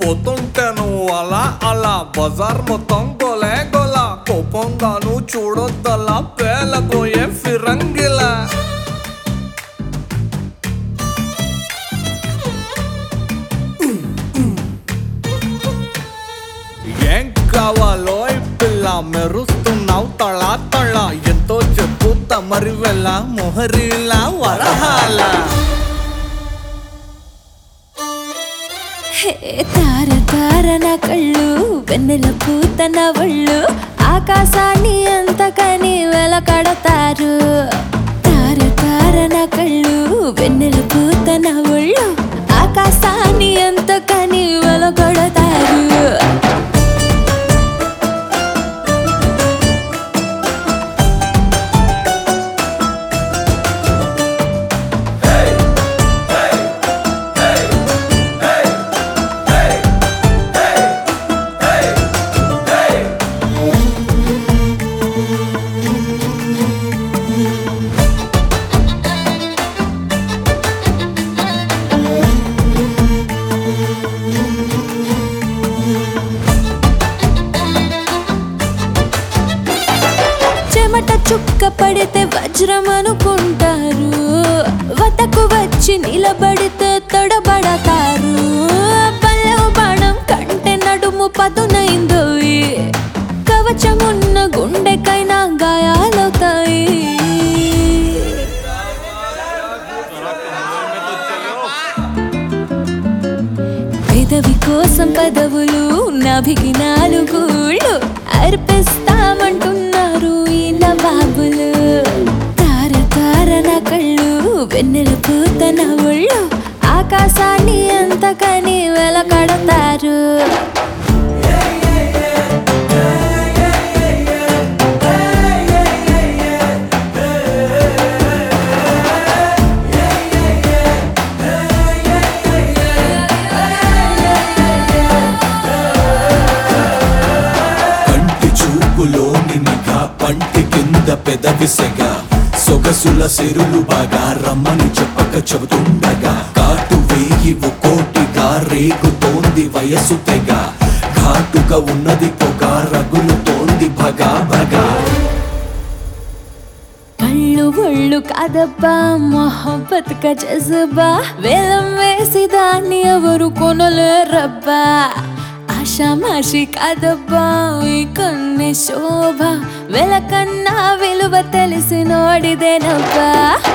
పోతుంటాను అలా అలా బజార్ మొత్తం గోలే గోల కోపంగాను చూడొద్దలా పేలబోయే ఫిరంగిలా ఏం కావాలో ఈ పిల్ల మెరుస్తున్నావు తళ తళ ఎంతో చెప్పు తమరి వెళ్ళ మొహరీలా వరహాల హే తార తార నా కళ్ళు వెన్నెల పూత నా ఒళ్ళు ఆకాశాన్ని అంతకని వెలకడతారు తార తార నా కళ్ళు వెన్నెల పూత నా ఒళ్ళు ఆకాశాన్ని అంతకని వెలకడతారు చెమట చుక్క పడితే వజ్రం అనుకుంటారు వతకు వచ్చి నిలబడితే తొడబడతారు పల్లెవు బాణం కంటే నడుము పదునైందోయి కవచమున్న గుండెకైనా గాయాలవుతాయి పెదవి కోసం పదవులు నాభికి నాలుగుళ్ళు అర్పిస్తామంటున్నారు ఈ నవాబులు తార తార నా కళ్ళు వెన్నెల పూత నా ఒళ్ళు ఆకాశాన్ని అంతకని వెలకడతారు కంటి చూపులోని నిఘా పంటి కింద పెదవిసెగ సొగసుల సిరులు బాగా రమ్మని చెప్పక చెబుతుండగా కాటు వేయి కోటిగా రేగుతోంది వయసు తెగ ఘాటుగా ఉన్నది పొగ రగులుతోంది భగా భగా కళ్ళు ఒళ్ళు కాదబ్బా మొహబ్బత్ క జజబా వేలం వేసి దాన్ని ఎవరు కొనలేరబ్బా ఆషామాషి కాదబ్బా ఈ కన్నె శోభ వెలకన్నా విలువ తెలిసి నోడిదేనబ్బా